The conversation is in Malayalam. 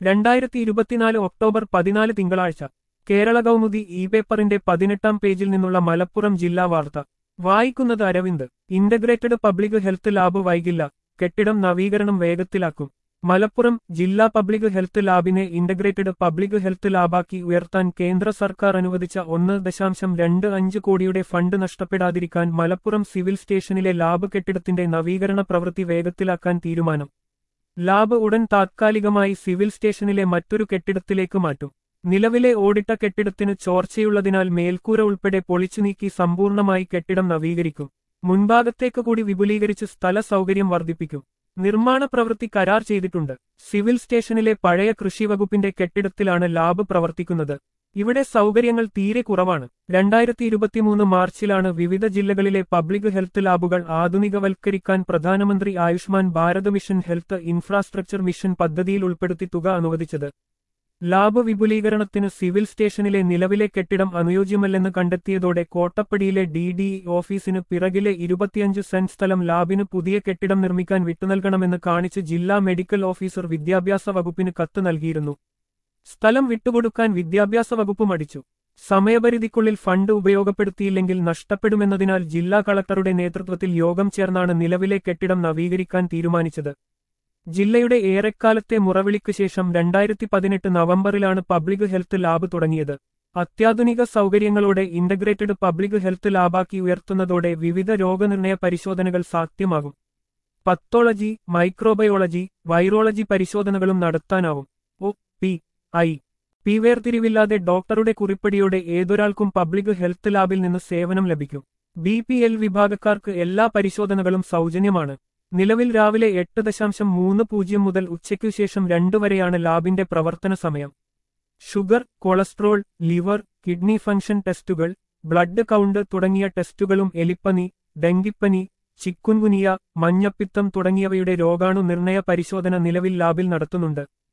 രണ്ടായിരത്തി ഇരുപത്തിനാല് ഒക്ടോബർ പതിനാല് തിങ്കളാഴ്ച കേരള കൗമുദി ഇ പേപ്പറിന്റെ പതിനെട്ടാം പേജിൽ നിന്നുള്ള മലപ്പുറം ജില്ലാ വാർത്ത വായിക്കുന്നത് Aravind integrated public health lab വൈകില്ല കെട്ടിടം നവീകരണം വേഗത്തിലാക്കും മലപ്പുറം ജില്ലാ പബ്ലിക് ഹെൽത്ത് ലാബിനെ ഇന്റഗ്രേറ്റഡ് പബ്ലിക് ഹെൽത്ത് ലാബാക്കി ഉയർത്താൻ കേന്ദ്ര സർക്കാർ അനുവദിച്ച ഒന്ന് ദശാംശം രണ്ട് അഞ്ച് കോടിയുടെ ഫണ്ട് നഷ്ടപ്പെടാതിരിക്കാൻ മലപ്പുറം സിവിൽ സ്റ്റേഷനിലെ ലാബ് കെട്ടിടത്തിന്റെ നവീകരണ പ്രവൃത്തി വേഗത്തിലാക്കാൻ തീരുമാനം ലാബ് ഉടൻ താത്കാലികമായി സിവിൽ സ്റ്റേഷനിലെ മറ്റൊരു കെട്ടിടത്തിലേക്ക് മാറ്റും നിലവിലെ ഓടിട്ട കെട്ടിടത്തിന് ചോർച്ചയുള്ളതിനാൽ മേൽക്കൂര ഉൾപ്പെടെ പൊളിച്ചു നീക്കി സമ്പൂർണമായി കെട്ടിടം നവീകരിക്കും മുൻഭാഗത്തേക്ക് കൂടി വിപുലീകരിച്ച് സ്ഥല സൗകര്യം വർദ്ധിപ്പിക്കും നിർമ്മാണ പ്രവൃത്തി കരാർ ചെയ്തിട്ടുണ്ട് സിവിൽ സ്റ്റേഷനിലെ പഴയ കൃഷിവകുപ്പിന്റെ കെട്ടിടത്തിലാണ് ലാബ് പ്രവർത്തിക്കുന്നത് ഇവിടെ സൗകര്യങ്ങൾ തീരെ കുറവാണ് രണ്ടായിരത്തി ഇരുപത്തിമൂന്ന് മാർച്ചിലാണ് വിവിധ ജില്ലകളിലെ പബ്ലിക് ഹെൽത്ത് ലാബുകൾ ആധുനികവൽക്കരിക്കാൻ പ്രധാനമന്ത്രി Ayushman Bharat mission health infrastructure mission പദ്ധതിയിൽ ഉൾപ്പെടുത്തി തുക അനുവദിച്ചത് ലാബ് വിപുലീകരണത്തിന് സിവിൽ സ്റ്റേഷനിലെ നിലവിലെ കെട്ടിടം അനുയോജ്യമല്ലെന്ന് കണ്ടെത്തിയതോടെ കോട്ടപ്പടിയിലെ ഡി ഡി ഓഫീസിന് പിറകിലെ ഇരുപത്തിയഞ്ച് സെന്റ് സ്ഥലം ലാബിന് പുതിയ കെട്ടിടം നിർമ്മിക്കാൻ വിട്ടുനൽകണമെന്ന് കാണിച്ച് ജില്ലാ മെഡിക്കൽ ഓഫീസർ വിദ്യാഭ്യാസ വകുപ്പിന് കത്ത് നൽകിയിരുന്നു സ്ഥലം വിട്ടുകൊടുക്കാൻ വിദ്യാഭ്യാസ വകുപ്പ് മടിച്ചു സമയപരിധിക്കുള്ളിൽ ഫണ്ട് ഉപയോഗപ്പെടുത്തിയില്ലെങ്കിൽ നഷ്ടപ്പെടുമെന്നതിനാൽ ജില്ലാ കളക്ടറുടെ നേതൃത്വത്തിൽ യോഗം ചേർന്നാണ് നിലവിലെ കെട്ടിടം നവീകരിക്കാൻ തീരുമാനിച്ചത് ജില്ലയുടെ ഏറെക്കാലത്തെ മുറവിളിക്ക് ശേഷം രണ്ടായിരത്തി പതിനെട്ട് നവംബറിലാണ് പബ്ലിക് ഹെൽത്ത് ലാബ് തുടങ്ങിയത് അത്യാധുനിക സൗകര്യങ്ങളോടെ ഇന്റഗ്രേറ്റഡ് പബ്ലിക് ഹെൽത്ത് ലാബാക്കി ഉയർത്തുന്നതോടെ വിവിധ രോഗനിർണയ പരിശോധനകൾ സാധ്യമാകും പത്തോളജി മൈക്രോബയോളജി വൈറോളജി പരിശോധനകളും നടത്താനാവും ഒ പി ഐ പി വേർതിരിവില്ലാതെ ഡോക്ടറുടെ കുറിപ്പടിയോടെ ഏതൊരാൾക്കും പബ്ലിക് ഹെൽത്ത് ലാബിൽ നിന്ന് സേവനം ലഭിക്കും ബി പി എൽ വിഭാഗക്കാർക്ക് എല്ലാ പരിശോധനകളും സൗജന്യമാണ് നിലവിൽ രാവിലെ എട്ട് ദശാംശം മൂന്ന് പൂജ്യം മുതൽ ഉച്ചയ്ക്കു ശേഷം രണ്ടു വരെയാണ് ലാബിന്റെ പ്രവർത്തന സമയം sugar cholesterol liver kidney function ടെസ്റ്റുകൾ ബ്ലഡ് കൗണ്ട് തുടങ്ങിയ ടെസ്റ്റുകളും എലിപ്പനി ഡെങ്കിപ്പനി ചിക്കുൻകുനിയ മഞ്ഞപ്പിത്തം തുടങ്ങിയവയുടെ രോഗാണു നിർണയ പരിശോധന നിലവിൽ ലാബിൽ നടത്തുന്നുണ്ട്